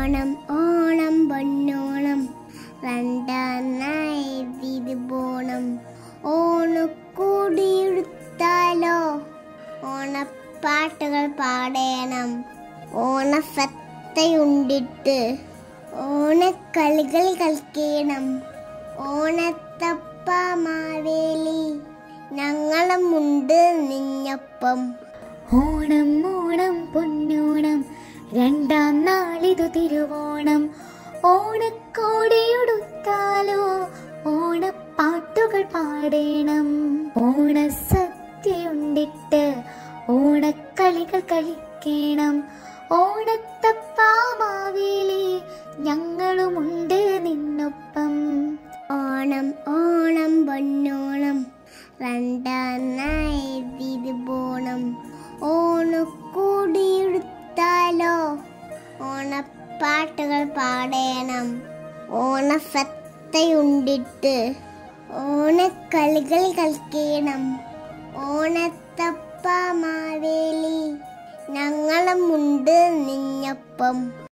ഓണം ഓണം പൊന്നോണം രണ്ടാനായി തിരുവോണം ഓണക്കൂടിയെടുത്താലോ ഓണപ്പാട്ടുകൾ പാടേണം ഓണസത്തയുണ്ടിട്ട് ഓണക്കളികൾ കളിക്കണം ഓണത്തപ്പ മാവേലി ഞങ്ങളുമുണ്ട് നിന്നൊപ്പം ഓണം ഓണം പൊന്നോണം രണ്ടാം നാളിതു തിരുവോണം ഓണക്കോടിയുടുത്താലോ ഓണപ്പാട്ടുകൾ പാടേണം ഓണസദ്യയുണ്ടിട്ട് ഓണക്കളികൾ കളിക്കണം ഓണത്തപ്പാമാവേലി ഞങ്ങളുമുണ്ട് നിന്നൊപ്പം ഓണം ഓണം പൊന്നോണം രണ്ടാനായി തിരുവോണം ഓണക്കൂടിയെടുത്താലോ ഓണപ്പാട്ടുകൾ പാടേണം ഓണസത്തയുണ്ടിട്ട് ഓണക്കളികൾ കളിക്കണം ഓണത്തപ്പ മാവേലി ഞങ്ങളുമുണ്ട് നിന്നൊപ്പം